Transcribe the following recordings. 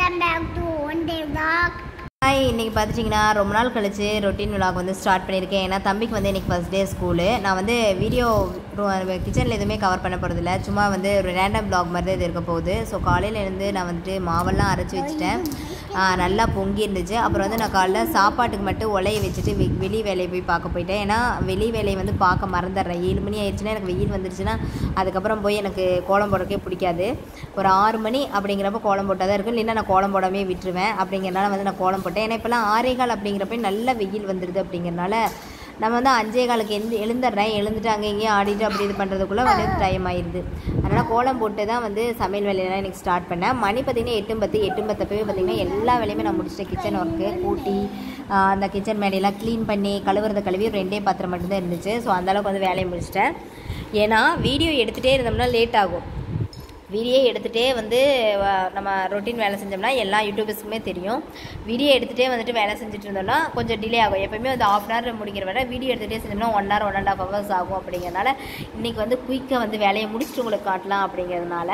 Welcome back to One Day Vlog. Hi இன்றைக்கி பார்த்துட்டிங்கன்னா ரொம்ப நாள் கழிச்சு ரொட்டீன் விலாக் வந்து ஸ்டார்ட் பண்ணியிருக்கேன் ஏன்னா தம்பிக்கு வந்து இன்றைக்கி ஃபஸ்ட் டே ஸ்கூலு நான் வந்து வீடியோ கிச்சனில் எதுவுமே கவர் பண்ண போகிறதில்ல சும்மா வந்து ஒரு ரேண்டம் vlog மாதிரி தான் இது இருக்க போகுது ஸோ காலையில இருந்து நான் வந்துட்டு மாவெல்லாம் அரைச்சி வச்சுட்டேன் ஆ, நல்லா பொங்கி இருந்துச்சு அப்புறம் வந்து நான் காலைல சாப்பாட்டுக்கு மட்டும் உலைய வச்சுட்டு வெ வெளி வேலையை போய் பார்க்க போயிட்டேன் ஏன்னா வெளி வேலையை வந்து பார்க்க மறந்துடுறேன் ஏழு மணி ஆயிடுச்சுன்னா எனக்கு வெயில் வந்துருச்சுன்னா அதுக்கப்புறம் போய் எனக்கு கோலம் போடுறக்கே பிடிக்காது ஒரு ஆறு மணி அப்படிங்கிறப்ப கோலம் போட்டால் தான் இருக்கும் இல்லைன்னா நான் கோலம் போடாமே விட்டுருவேன் அப்படிங்கிறனால வந்து நான் கோலம் போட்டேன் ஏன்னா இப்போல்லாம் ஆறே கால் அப்படிங்கிறப்ப நல்ல வெயில் வந்துடுது அப்படிங்கிறனால நம்ம வந்து அஞ்சே காலுக்கு எழுந்து எழுந்துடுறேன் எழுந்துட்டு அங்கே இங்கேயும் ஆடிட்டு அப்படி இது பண்ணுறதுக்குள்ளே வந்து டைம் ஆயிடுது அதனால் கோலம் போட்டு தான் வந்து சமையல் வேலையெல்லாம் எனக்கு ஸ்டார்ட் பண்ணேன் மணி பார்த்திங்கன்னா எட்டு பத்து எட்டு பத்தப்பவே பார்த்திங்கன்னா எல்லா வேலையுமே நான் முடிச்சிட்டேன் கிச்சன் ஒர்க்கு கூட்டி ஆஹ் அந்த கிச்சன் மேடையெல்லாம் க்ளீன் பண்ணி கழுவுறத கழுவி ஒரு ரெண்டே பாத்திரம் மட்டும்தான் இருந்துச்சு ஸோ அந்தளவுக்கு வந்து வேலையை முடிச்சிட்டேன் ஏன்னா வீடியோ எடுத்துகிட்டே இருந்தோம்னா லேட் ஆகும் வீடியோ எடுத்துகிட்டே வந்து வ- நம்ம ரொட்டீன் வேலை செஞ்சோம்னா எல்லா யூடியூபர்ஸுக்குமே தெரியும் வீடியோ எடுத்துகிட்டே வந்துட்டு வேலை செஞ்சுட்டு இருந்தோம்னா கொஞ்சம் டிலே ஆகும் எப்பயுமே வந்து ஆஃப் அன் ஹவர் முடிக்கிற வரை வீடியோ எடுத்துகிட்டே செஞ்சோம்னா one hour one and half hours ஆகும் அப்படிங்கிறனால இன்றைக்கி வந்து குயிக்காக வந்து வேலையை முடிச்சுட்டு உங்களுக்கு காட்டலாம் அப்படிங்கிறதுனால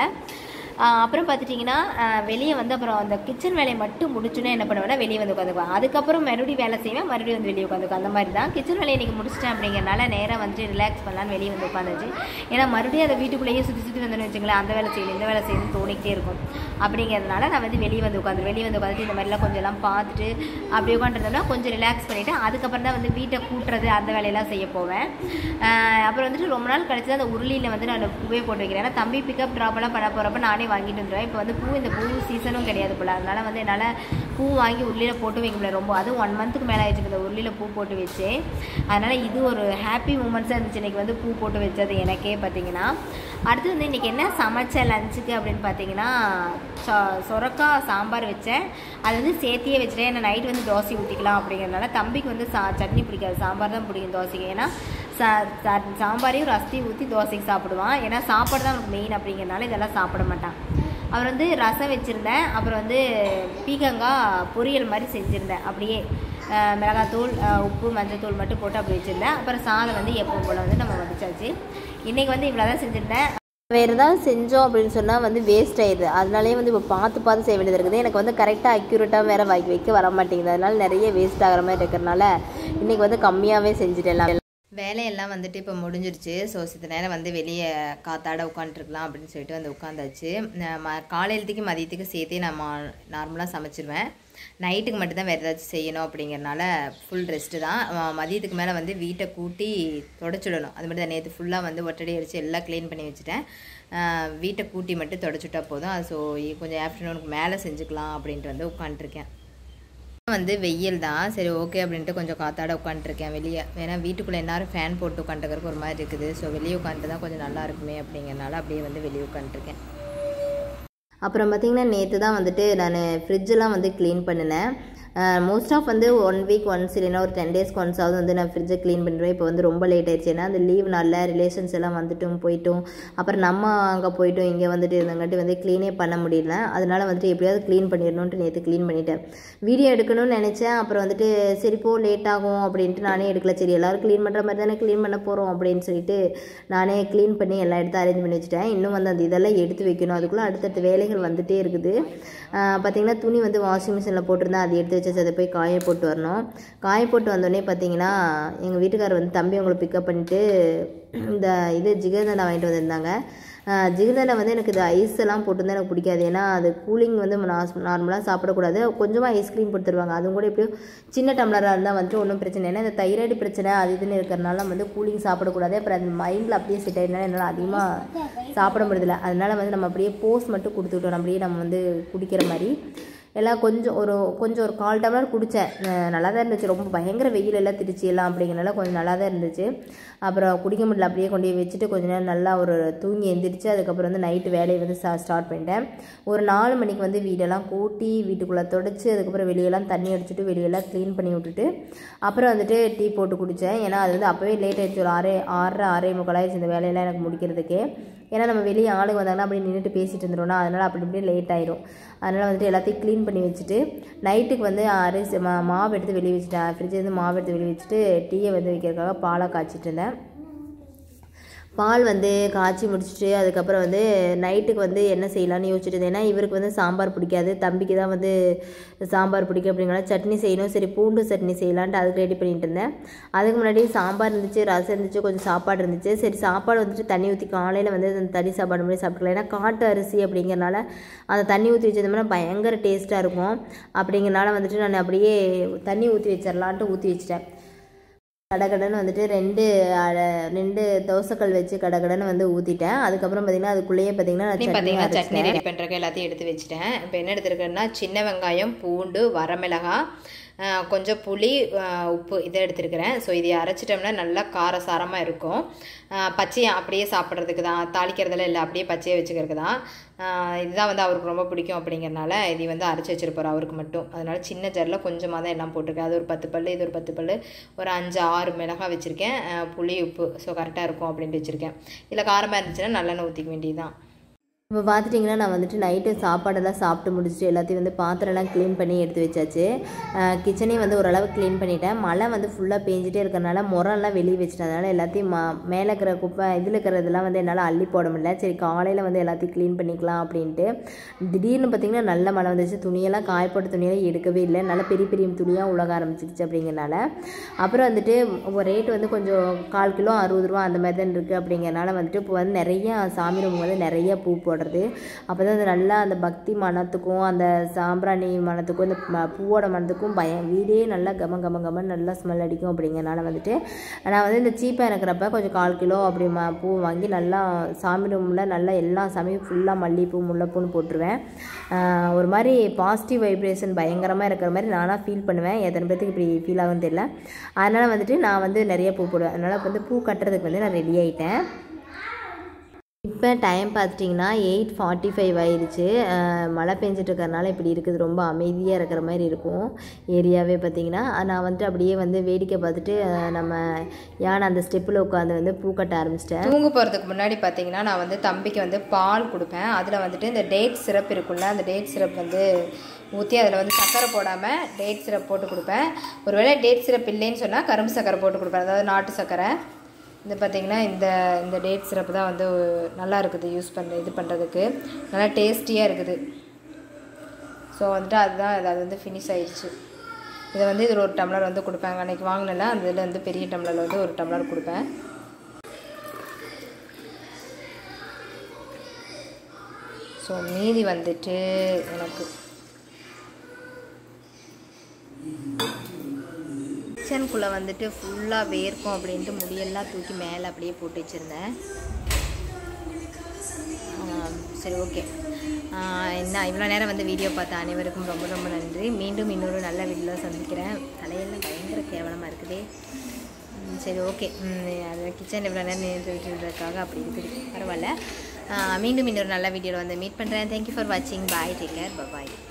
ஆஹ் அப்புறம் பார்த்துட்டிங்கன்னா வெளியே வந்து அப்புறம் அந்த கிச்சன் வேலையை மட்டும் முடிச்சுன்னா என்ன பண்ணுவேன்னா வெளியே வந்து உட்காந்துக்குவேன் அதுக்கப்புறம் மறுபடியும் வேலை செய்வேன் மறுபடியும் வந்து வெளியே உட்காந்துக்குவேன் அந்த மாதிரி தான் கிச்சன் வேலையை இன்றைக்கி முடிச்சிட்டேன் அப்படிங்கிறனால நேராக வந்துட்டு ரிலாக்ஸ் பண்ணலான்னு வெளியே வந்து உட்காந்துச்சு ஏன்னா மறுபடியும் அதை வீட்டுக்குள்ளேயே சுற்றி சுற்றி வந்தோன்னு வச்சுங்களேன் அந்த வேலை செய்யணும் இந்த வேலை செய்யணும்னு தோணிக்கிட்டே இருக்கும் அப்படிங்கிறதுனால நான் வந்து வெளியே வந்து உட்காந்து வெளியே வந்து உட்காந்துட்டு இந்த மாதிரிலாம் கொஞ்சம் எல்லாம் பார்த்துட்டு அப்படி உட்காந்துருந்தோம்னா கொஞ்சம் ரிலாக்ஸ் பண்ணிவிட்டு அதுக்கப்புறம் தான் வந்து வீட்டை கூட்டுறது அந்த வேலையெல்லாம் செய்ய போவேன் ஆஹ் அப்புறம் வந்துட்டு ரொம்ப நாள் கழிச்சு தான் அந்த உருளியில் வந்து நான் பூவே போட்டு வைக்கிறேன் ஏன்னா தம்பி பிக்கப் ட்ராப்லாம் பண்ண போகிறப்ப நானே வாங்கிட்டு வந்துடுவேன் இப்போ வந்து பூ இந்த பூ சீசனும் கிடையாது போல அதனால வந்து என்னால் பூ வாங்கி உருளியில் போட்டு வைக்க முடியல ரொம்ப அதுவும் ஒன் மந்த்துக்கு மேலே ஆயிடுச்சு இந்த உருளியில் பூ போட்டு வச்சு அதனால் இது ஒரு ஹாப்பி மூமெண்ட்ஸாக இருந்துச்சு இன்றைக்கி வந்து பூ போட்டு வச்சது எனக்கே பார்த்தீங்கன்னா அடுத்து வந்து இன்றைக்கி என்ன சமைச்ச லஞ்சுக்கு அப்படின்னு பார்த்தீங்கன்னா சொ- சொரக்காய் சாம்பார் வச்சேன் அது வந்து சேர்த்தியே வச்சுட்டேன் ஏன்னா நைட் வந்து தோசை ஊற்றிக்கலாம் அப்படிங்கிறதுனால தம்பிக்கு வந்து சா சட்னி பிடிக்காது சாம்பார் தான் பிடிக்கும் தோசைக்கு ஏன்னா சா சா- சாம்பாரையும் ரசத்தையும் ஊற்றி தோசைக்கு சாப்பிடுவான் ஏன்னா சாப்பாடு தான் அவனுக்கு மெயின் அப்படிங்கிறனால இதெல்லாம் சாப்பிட மாட்டான் அவர் வந்து ரசம் வச்சுருந்தேன் அப்புறம் வந்து பீக்கங்காய் பொரியல் மாதிரி செஞ்சுருந்தேன் அப்படியே அஹ், மிளகாத்தூள் அஹ், உப்பு மஞ்சள்தூள் மட்டும் போட்டு அப்படி வச்சுருந்தேன் அப்புறம் சாதம் வந்து எப்பவும் போல் வந்து நம்ம வடிச்சாச்சு இன்றைக்கி வந்து இவ்வளோ தான் செஞ்சுருந்தேன் வேறு ஏதாவது செஞ்சோம் அப்படின்னு சொன்னால் வந்து வேஸ்ட் ஆயிடுது அதனாலே வந்து இப்போ பார்த்து பார்த்து செய்ய வேண்டியது இருக்குது எனக்கு வந்து கரெக்டாக அக்யூரேட்டாக வேறு வாங்கி வைக்க வர மாட்டேங்குது அதனால நிறைய வேஸ்ட் ஆகிற மாதிரி இருக்கிறனால இன்றைக்கி வந்து கம்மியாகவே செஞ்சுட்டேன் எல்லாம் வேலையெல்லாம் வந்துட்டு இப்போ முடிஞ்சிருச்சு ஸோ சித்த நேரம் வந்து வெளியே காத்தாட உட்காந்துருக்கலாம் அப்படின்னு சொல்லிட்டு வந்து உட்காந்தாச்சு நான் ம காலையிலத்துக்கு மதியத்துக்கு சேர்த்தே நான் மா நார்மலாக சமைச்சிருவேன் நைட்டுக்கு மட்டும்தான் வேறு ஏதாச்சும் செய்யணும் அப்படிங்கிறனால ஃபுல் ரெஸ்ட்டு தான் ம- மதியத்துக்கு மேலே வந்து வீட்டை கூட்டி தொடச்சிடணும் அது மாதிரி தான் நேற்று ஃபுல்லாக வந்து ஒட்டடி அடித்து எல்லாம் க்ளீன் பண்ணி வச்சுட்டேன் ஆஹ் வீட்டை கூட்டி மட்டும் தொடச்சிட்டா போதும் அது ஸோ கொஞ்சம் ஆஃப்டர்நூனுக்கு மேலே செஞ்சுக்கலாம் அப்படின்ட்டு வந்து உட்காந்துருக்கேன் வந்து வெயில் தான் சரி ஓகே அப்படின்ட்டு கொஞ்சம் காத்தாட உட்காந்துருக்கேன் வெளியே ஏன்னா வீட்டுக்குள்ளே எல்லாரும் ஃபேன் போட்டு உட்காந்துக்கிறதுக்கு ஒரு மாதிரி இருக்குது ஸோ வெளியே உட்காந்துட்டு தான் கொஞ்சம் நல்லா இருக்குமே அப்படிங்கிறனால அப்படியே வந்து வெளியே உட்காந்துருக்கேன் அப்புறம் பார்த்திங்கன்னா நேற்று தான் வந்துட்டு நான் ஃப்ரிட்ஜெல்லாம் வந்து க்ளீன் பண்ணினேன் மோஸ்ட் ஆஃப் வந்து ஒன் வீக் ஒன்ஸ் இல்லைன்னா ஒரு டென் டேஸ்க்கு ஒன்ஸாவது வந்து நான் ஃப்ரிட்ஜை க்ளீன் பண்ணிடுவேன் இப்போ வந்து ரொம்ப லேட் ஆயிடுச்சு ஏன்னா அந்த லீவ் நாளில் ரிலேஷன்ஸ் எல்லாம் வந்துட்டும் போயிட்டும் அப்புறம் நம்ம அங்கே போயிட்டோம் இங்கே வந்துட்டு இருந்தங்காட்டி வந்து க்ளீனே பண்ண முடியல அதனால வந்துட்டு எப்படியாவது க்ளீன் பண்ணிடணுன்ட்டு நேற்று க்ளீன் பண்ணிட்டேன் வீடியோ எடுக்கணும்னு நினச்சேன் அப்புறம் வந்துட்டு சரி போ லேட் ஆகும் அப்படின்ட்டு நானே எடுக்கல சரி எல்லாரும் க்ளீன் பண்ணுற மாதிரி தானே க்ளீன் பண்ண போகிறோம் அப்படின்னு சொல்லிட்டு நானே க்ளீன் பண்ணி எல்லா இடத்த அரேஞ்ச் பண்ணி வச்சுட்டேன் இன்னும் வந்து அந்த இதெல்லாம் எடுத்து வைக்கணும் அதுக்குள்ளே அடுத்தடுத்த வேலைகள் வந்துட்டே இருக்குது பார்த்தீங்கன்னா துணி வந்து வாஷிங் மிஷினில் போட்டிருந்தேன் அதை எடுத்து வச்சு அதை போய் காய போட்டு வரணும் காய போட்டு வந்தோடனே பார்த்தீங்கன்னா எங்கள் வீட்டுக்காரர் வந்து தம்பி அவங்கள பிக்கப் பண்ணிட்டு இந்த இது ஜிகர்தண்டா வாங்கிட்டு வந்திருந்தாங்க ஜிகர்தண்டா வந்து எனக்கு இது ஐஸ் எல்லாம் போட்டிருந்தா எனக்கு பிடிக்காது ஏன்னா அது கூலிங் வந்து நார்மலாக சாப்பிடக்கூடாது கொஞ்சமாக ஐஸ்கிரீம் கொடுத்துருவாங்க அதுவும் கூட எப்படியும் சின்ன டம்ளராக இருந்தால் வந்துட்டு ஒன்றும் பிரச்சனை இல்லை ஏன்னா இந்த தைராய்டு பிரச்சனை அது இதுன்னு இருக்கிறனால வந்து கூலிங் சாப்பிடக்கூடாது அப்புறம் அந்த மைண்டில் அப்படியே செட் ஆகிடுனால என்னால் அதிகமாக சாப்பிட முடியல அதனால வந்து நம்ம அப்படியே போஸ் மட்டும் கொடுத்துக்கிட்டோம் அப்படியே நம்ம வந்து குடிக்கிற மாதிரி எல்லாம் கொஞ்சம் ஒரு கொஞ்சம் ஒரு கால் டம்ளர் குடித்தேன் நல்லா தான் இருந்துச்சு ரொம்ப பயங்கர வெயில் எல்லாம் திருச்சி எல்லாம் அப்படிங்கிறனால கொஞ்சம் நல்லா தான் இருந்துச்சு அப்புறம் குடிக்க முடியல அப்படியே கொண்டு போய் வச்சுட்டு கொஞ்ச நேரம் நல்லா ஒரு தூங்கி எந்திரிச்சு அதுக்கப்புறம் வந்து நைட்டு வேலையை வந்து ஸ்டார்ட் பண்ணிட்டேன் ஒரு நாலு மணிக்கு வந்து வீடெல்லாம் கூட்டி வீட்டுக்குள்ளே தொடச்சி அதுக்கப்புறம் வெளியெல்லாம் தண்ணி அடிச்சுட்டு வெளியெல்லாம் க்ளீன் பண்ணி விட்டுட்டு அப்புறம் வந்துட்டு டீ போட்டு குடித்தேன் ஏன்னா அது வந்து அப்போவே லேட் ஆயிடுச்சு ஒரு ஆறே ஆறரை ஆறே முக்கால் ஆயிடுச்சு இந்த வேலையெல்லாம் எனக்கு முடிக்கிறதுக்கே ஏன்னா நம்ம வெளியே ஆளுங்க வந்தாங்கன்னா அப்படியே நின்றுட்டு பேசிட்டு இருந்துருவோம்னா அதனால் அப்படி இப்படி லேட் ஆயிரும் அதனால் வந்துட்டு எல்லாத்தையும் க்ளீன் பண்ணி வச்சுட்டு நைட்டுக்கு வந்து அரிசி மா மாவு எடுத்து வெளியே வச்சுட்டேன் ஃப்ரிட்ஜ் வந்து மாவு எடுத்து வெளியே வச்சுட்டு டீயை வந்து வைக்கிறதுக்காக பாலாக காய்ச்சிட்டு இருந்தேன் பால் வந்து காய்ச்சி முடிச்சுட்டு அதுக்கப்புறம் வந்து நைட்டுக்கு வந்து என்ன செய்யலாம்னு யோசிச்சுட்டு இருந்தேன் ஏன்னா இவருக்கு வந்து சாம்பார் பிடிக்காது தம்பிக்கு தான் வந்து சாம்பார் பிடிக்கும் அப்படிங்கிற சட்னி செய்யணும் சரி பூண்டு சட்னி செய்யலான்ட்டு அதுக்கு ரெடி பண்ணிட்டு இருந்தேன் அதுக்கு முன்னாடி சாம்பார் இருந்துச்சு ரசம் இருந்துச்சு கொஞ்சம் சாப்பாடு இருந்துச்சு சரி சாப்பாடு வந்துட்டு தண்ணி ஊற்றி காலையில் வந்து அந்த தண்ணி சாப்பாடு மாதிரி சாப்பிட்டுக்கலாம் ஏன்னா காட்டு அரிசி அப்படிங்கிறனால அந்த தண்ணி ஊற்றி வச்சதுமே பயங்கர டேஸ்ட்டாக இருக்கும் அப்படிங்கிறனால வந்துட்டு நான் அப்படியே தண்ணி ஊற்றி வச்சிடலான்ட்டு ஊற்றி வச்சிட்டேன் கடகடன்னு வந்துட்டு ரெண்டு அட- ரெண்டு தோசைக்கல் வச்சு கடகடன்னு வந்து ஊற்றிட்டேன் அதுக்கப்புறம் பார்த்தீங்கன்னா அதுக்குள்ளேயே பார்த்தீங்கன்னா நான் சட்னி பார்த்தீங்கன்னா சட்னி அரைச்சிட்டேன். ரெடி பண்ணுறக்கு எல்லாத்தையும் எடுத்து வச்சுட்டேன் இப்போ என்ன எடுத்துருக்கேன்னா சின்ன வெங்காயம் பூண்டு வரமிளகாய் ஆஹ் கொஞ்சம் புளி ஆஹ் உப்பு இதை எடுத்துருக்கிறேன் ஸோ இதை அரைச்சிட்டோம்னா நல்லா காரசாரமாக இருக்கும் ஆஹ் பச்சையை அப்படியே சாப்பிட்றதுக்கு தான் தாளிக்கிறதெல்லாம் இல்லை அப்படியே பச்சையை வச்சுக்கிறதுக்கு தான் ஆஹ் இதுதான் வந்து அவருக்கு ரொம்ப பிடிக்கும் அப்படிங்கிறனால இதை வந்து அரைச்சி வச்சிருப்பார் அவருக்கு மட்டும் அதனால சின்ன ஜாரில் கொஞ்சமாக தான் எல்லாம் போட்டிருக்கேன் அது ஒரு பத்து பல்லு இது ஒரு பத்து பல்லு ஒரு அஞ்சு ஆறு மிளகாய் வச்சுருக்கேன் ஆஹ் புளி உப்பு ஸோ கரெக்டாக இருக்கும் அப்படின்ட்டு வச்சுருக்கேன் இல்லை காரமாக இருந்துச்சுன்னா நல்லெண்ணெய் ஊற்றிக்க வேண்டியதுதான் இப்போ பார்த்துட்டிங்கன்னா நான் வந்துட்டு நைட்டு சாப்பாடெல்லாம் சாப்பிட்டு முடிச்சுட்டு எல்லாத்தையும் வந்து பாத்திரம்லாம் க்ளீன் பண்ணி எடுத்து வச்சாச்சு கிச்சனையும் வந்து ஓரளவு க்ளீன் பண்ணிட்டேன் மழை வந்து ஃபுல்லாக பேஞ்சிட்டே இருக்கறனால முரம்லாம் வெளியே வச்சுட்டேன் அதனால் எல்லாத்தையும் மா மேலே இருக்கிற குப்பை இதில் இருக்கிறதெல்லாம் வந்து என்னால் அள்ளி போட முடியல சரி காலையில் வந்து எல்லாத்தையும் க்ளீன் பண்ணிக்கலாம் அப்படின்ட்டு திடீர்னு பார்த்திங்கன்னா நல்ல மழை வந்துச்சு துணியெல்லாம் காயப்போட்ட துணியெல்லாம் எடுக்கவே இல்லை நல்ல பெரிய பெரிய துணியாக உலக ஆரம்பிச்சிருச்சு அப்படிங்கிறனால அப்புறம் வந்துட்டு ரேட் வந்து கொஞ்சம் கால் கிலோ அறுபது ரூபா அந்த மாதிரி தான் இருக்குது அப்படிங்கிறனால வந்துட்டு இப்போ வந்து நிறைய சாமி ரூம் வந்து நிறைய பூ போடுறது அப்போ தான் அது நல்லா அந்த பக்தி மனத்துக்கும் அந்த சாம்பிராணி மனத்துக்கும் இந்த ம- பூவோட மனத்துக்கும் பயம் வீடே நல்லா கம கம கமன்னு நல்லா ஸ்மெல் அடிக்கும் அப்படிங்கிறனால வந்துட்டு நான் வந்து இந்த சீப்பாக இருக்கிறப்ப கொஞ்சம் கால் கிலோ அப்படி ம பூ வாங்கி நல்லா சாமி ரூமில் நல்லா எல்லா சாமியும் ஃபுல்லாக மல்லிகைப்பூ முல்லைப்பூன்னு போட்டுருவேன் ஆஹ் ஒரு மாதிரி பாசிட்டிவ் வைப்ரேஷன் பயங்கரமாக இருக்கிற மாதிரி நானாக ஃபீல் பண்ணுவேன் எத்தனை பேர்த்துக்கு இப்படி ஃபீல் ஆகும்னு தெரியல அதனால் வந்துட்டு நான் வந்து நிறைய பூ போடுவேன் அதனால் வந்து பூ கட்டுறதுக்கு வந்து நான் ரெடி ஆகிட்டேன் இப்போ டைம் பார்த்துட்டிங்கன்னா எயிட் ஃபார்ட்டி ஃபைவ் ஆயிடுச்சு அஹ் மழை பெஞ்சிட்டு இருக்கறனால இப்படி இருக்குது ரொம்ப அமைதியாக இருக்கிற மாதிரி இருக்கும் ஏரியாவே பார்த்தீங்கன்னா நான் வந்துட்டு அப்படியே வந்து வேடிக்கை பார்த்துட்டு அஹ் நம்ம யானை அந்த ஸ்டெப்பில் உட்காந்து வந்து பூ கட்ட ஆரம்பிச்சிட்டேன் தூங்க போகிறதுக்கு முன்னாடி பார்த்தீங்கன்னா நான் வந்து தம்பிக்கு வந்து பால் கொடுப்பேன் அதில் வந்துட்டு இந்த டேட் சிரப் இருக்குல்ல அந்த டேட் சிரப் வந்து ஊற்றி அதில் வந்து சர்க்கரை போடாமல் டேட் சிரப் போட்டு கொடுப்பேன் ஒருவேளை டேட் சிரப் இல்லைன்னு சொன்னால் கரும்பு சர்க்கரை போட்டு கொடுப்பேன் அதாவது நாட்டு சர்க்கரை இது பார்த்தீங்கன்னா இந்த இந்த டேட் சிரப் தான் வந்து நல்லா இருக்குது யூஸ் பண்ண இது பண்ணுறதுக்கு நல்லா டேஸ்டியாக இருக்குது ஸோ வந்துட்டு அதுதான் அது அது வந்து ஃபினிஷ் ஆயிடுச்சு இதை வந்து இதில் ஒரு டம்ளர் வந்து கொடுப்பேன் அன்றைக்கி வாங்கினல அந்த இதில் வந்து பெரிய டம்ளரில் வந்து ஒரு டம்ளர் கொடுப்பேன் ஸோ மீதி வந்துட்டு எனக்கு கிச்சனுக்குள்ளே வந்துட்டு ஃபுல்லாக வேர்க்கும் அப்படின்ட்டு முடியெல்லாம் தூக்கி மேலே அப்படியே போட்டு வச்சுருந்தேன் ஆம், சரி ஓகே என்ன இவ்வளோ நேரம் வந்து வீடியோ பார்த்த அனைவருக்கும் ரொம்ப ரொம்ப நன்றி மீண்டும் இன்னொரு நல்ல வீடியோவில் சந்திக்கிறேன் தலையெல்லாம் பயங்கர கேவலமாக இருக்குதே ம், சரி ஓகே அது கிச்சன் இவ்வளோ நேரம் நின்று விட்டுறதுக்காக அப்படி இருக்குது பரவாயில்ல ஆ, மீண்டும் இன்னொரு நல்ல வீடியோவில் வந்து மீட் பண்ணுறேன் தேங்க்யூ ஃபார் வாட்சிங் பாய் டேக் கேர் பாய்